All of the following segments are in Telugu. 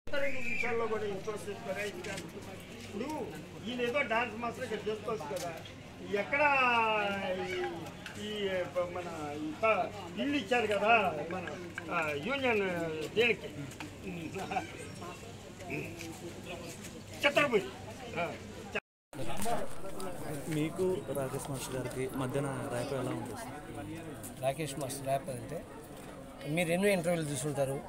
రెండు విషయాల్లో కూడా ఇంట్రెస్ట్ ఇస్తారా ఇంకా ఇప్పుడు ఈయన ఏదో డాన్స్ మాస్టర్ ఇక్కడ చేసుకోవచ్చు కదా ఎక్కడ ఈ- ఈ ప- మన ఈ ప- ఇల్లు ఇచ్చారు కదా మన ఆ, యూనియన్ దేనికి చిత్రపూరి ఆ, మీకు రాకేష్ మాస్టర్ గారికి మధ్యన ర్యాప్ ఎలా ఉంటుంది సార్ రాకేష్ మాస్టర్ ర్యాప్ అంటే మీరు ఎన్నో ఇంటర్వ్యూలు చూసుంటారు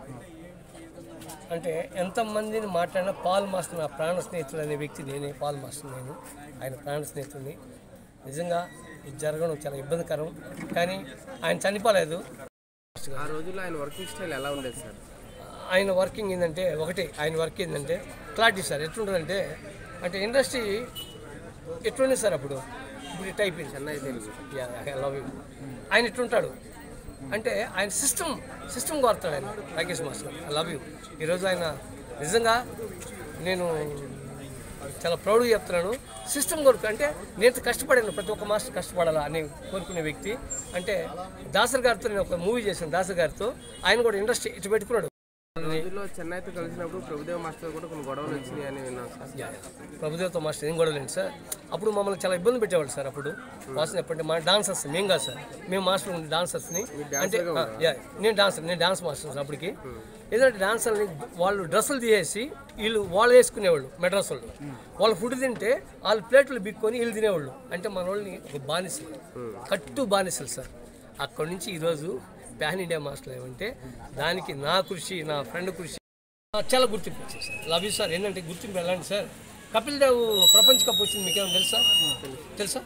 అంటే ఎంతమందిని మాట్లాడినా పాల్ మాస్టర్ నా ప్రాణ స్నేహితుడు అనే వ్యక్తి నేనే పాల్ మాస్టర్ నేను ఆయన ప్రాణ స్నేహితుడిని నిజంగా ఇది జరగడం చాలా ఇబ్బందికరం కానీ ఆయన చనిపోలేదు ఆ రోజుల్లో ఆయన వర్కింగ్ స్టైల్ ఎలా ఉండేది సార్ ఆయన వర్కింగ్ ఏంటంటే ఒకటి ఆయన వర్క్ ఏంటంటే క్లారిటీ సార్ ఎట్లుంటుందంటే అంటే ఇండస్ట్రీ ఎట్లుంది సార్ అప్పుడు ఇప్పుడు ఇట్ అయిపోయింది Chennai Telugu Yeah, I love you. ఆయన ఎట్లుంటాడు అంటే ఆయన సిస్టమ్ సిస్టమ్ కోరుతాడు ఆయన Rakesh master I love you ఈరోజు ఆయన నిజంగా నేను చాలా ప్రౌడ్గా చెప్తున్నాను సిస్టమ్ కొరకు అంటే నేను కష్టపడాను ప్రతి ఒక్క మాస్టర్ కష్టపడాలా అని కోరుకునే వ్యక్తి అంటే దాసర్ గారితో నేను ఒక మూవీ చేశాను దాసర్ గారితో ఆయన కూడా ఇండస్ట్రీ ఇటు పెట్టుకున్నాడు రోజుల్లో చెన్నైతో కలిసినప్పుడు ప్రభుదేవ మాస్టర్ కూడా కొన్ని గొడవలు వచ్చినాయి అని విన్నాం సార్ యా, యా. ప్రభుదేవతో మాస్టర్ ఏం గొడవలేండి సార్ అప్పుడు మమ్మల్ని చాలా ఇబ్బంది పెట్టేవాళ్ళు సార్ అప్పుడు మాస్టర్ ఎప్పుడంటే మా డాన్సర్స్ మేము కాదు సార్ మేము మాస్టర్ ఉండే డాన్సర్స్ని అంటే ఆ, యా, నేను డాన్సర్ నేను డాన్స్ మాస్టర్ సార్ అప్పటికి ఏదంటే డాన్సర్ని వాళ్ళు డ్రెస్సులు తీసేసి వీళ్ళు వాళ్ళు వేసుకునేవాళ్ళు మెడ్రస్ వాళ్ళు వాళ్ళు ఫుడ్ తింటే వాళ్ళు ప్లేట్లు బిక్కొని వీళ్ళు తినేవాళ్ళు అంటే మన వాళ్ళని ఒక బానిసలు కట్టు బానిసలు సార్ అక్కడి నుంచి ఈరోజు ప్యాన్ ఇండియా మాస్టర్ ఏమంటే దానికి నా కృషి నా ఫ్రెండ్ కృషి ఆ, చాలా గుర్తింపు వచ్చింది సార్ లవ్ యూ సార్ ఏంటంటే గుర్తింపు ఎలాంటి సార్ కపిల్ దేవ్ ప్రపంచ కప్ వచ్చింది మీకు ఏమైనా తెలుసా తెలుసా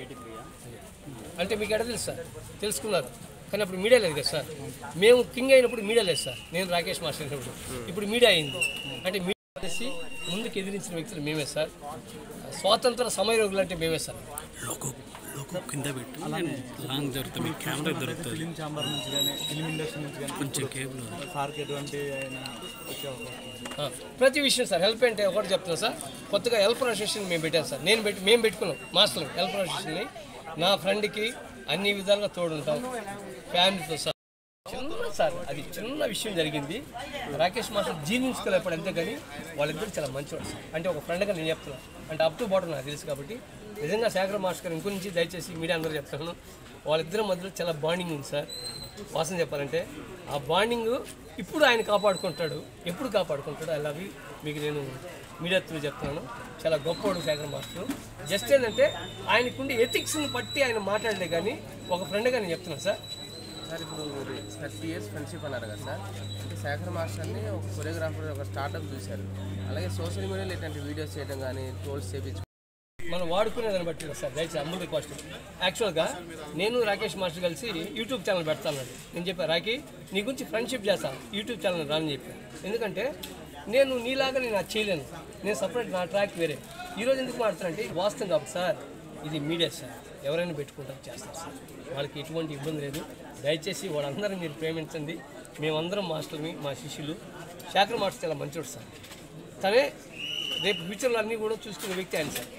అంటే మీకు ఎక్కడ తెలుసు సార్ తెలుసుకున్నారు కానీ అప్పుడు మీడియా లేదు కదా సార్ మేము కింగ్ అయినప్పుడు మీడియా లేదు సార్ నేను రాకేష్ మాస్టర్ అయినప్పుడు ఇప్పుడు మీడియా అయింది అంటే మీడియా అనేసి ముందుకు ఎదిరించిన వ్యక్తులు మేమే సార్ స్వాతంత్ర సమయరోగులు అంటే మేమే సార్ లోకో లోకో కింద పెట్టు లాంగ్ జరుగుతుంది మీకు కెమెరా దొరుకుతుంది ఫిలిం ఛాంబర్ నుంచి కానీ ఫిలిం ఇండస్ట్రీ నుంచి కానీ కొంచెం కేబుల్ సార్కి ఎటువంటి ఆయన వచ్చే అవకాశం ఉంది? ఆ, ప్రతి విషయం సార్ హెల్ప్ అంటే ఒకటి చెప్తాను సార్ కొత్తగా హెల్ప్ అసోసియేషన్ మేము పెట్టాం సార్ నేను పెట్టి మేము పెట్టుకున్నాం మాస్టర్ హెల్ప్ అసోసియేషన్ని నా ఫ్రెండ్కి అన్ని విధాలుగా తోడుంటాం ఫ్యామిలీతో సార్ చిన్న సార్ అది చిన్న విషయం జరిగింది రాకేష్ మాస్టర్ జీర్ణించుకోలేపాడు అంతే కానీ వాళ్ళిద్దరు చాలా మంచివాడు సార్ అంటే ఒక ఫ్రెండ్గా నేను చెప్తున్నాను అంటే అప్ టు బాటం నాకు తెలుసు కాబట్టి నిజంగా శేఖర్ మాస్టర్ గారు ఇంకో నుంచి దయచేసి మీడియా అందరూ చెప్తున్నాను వాళ్ళిద్దరి మధ్యలో చాలా బాండింగ్ ఉంది సార్ వాసన చెప్పాలంటే ఆ బాండింగ్ ఇప్పుడు ఆయన కాపాడుకుంటాడు ఎప్పుడు కాపాడుకుంటాడు ఐ లవ్ యూ మీకు నేను మీడియా త్రూ చెప్తున్నాను చాలా గొప్పవాడు శేఖర్ మాస్టర్ జస్ట్ ఏంటంటే ఆయనకుండి ఎథిక్స్ని బట్టి ఆయన మాట్లాడలే కానీ ఒక ఫ్రెండ్గా నేను చెప్తున్నాను సార్ సార్ ఇప్పుడు థర్టీ ఇయర్స్ ఫ్రెండ్షిప్ అన్నారు కదా సార్ అంటే శేఖర్ మాస్టర్ని ఒక కొరియోగ్రాఫర్ ఒక స్టార్ట్అప్ చూశారు అలాగే సోషల్ మీడియాలో ఇట్లాంటి వీడియోస్ చేయడం కానీ ట్రోల్స్ చేయించు మనం వాడుకునే దాన్ని బట్టి కదా సార్ దయచేసి అమ్ముల్ రిక్వెస్ట్ యాక్చువల్గా నేను రాకేష్ మాస్టర్ కలిసి యూట్యూబ్ ఛానల్ పెడతాను నేను చెప్పాను రాకి నీ గురించి ఫ్రెండ్షిప్ చేస్తాను యూట్యూబ్ ఛానల్ రాని చెప్పాను ఎందుకంటే నేను నీలాగా నేను అది చేయలేను నేను సపరేట్ నా ట్రాక్ వేరే ఈరోజు ఎందుకు మాడుతానంటే ఇది వాస్తవం కాబట్టి సార్ ఇది మీడియా సార్ ఎవరైనా పెట్టుకుంటారు చేస్తారు సార్ వాళ్ళకి ఎటువంటి ఇబ్బంది లేదు దయచేసి వాళ్ళందరూ మీరు ప్రేమించండి మేమందరం మాస్టర్ని మా శిష్యులు శాఖర్ మాస్టర్ చాలా మంచోడు సార్ తనే రేపు ఫ్యూచర్లో అన్నీ కూడా చూసుకునే వ్యక్తి ఆయన సార్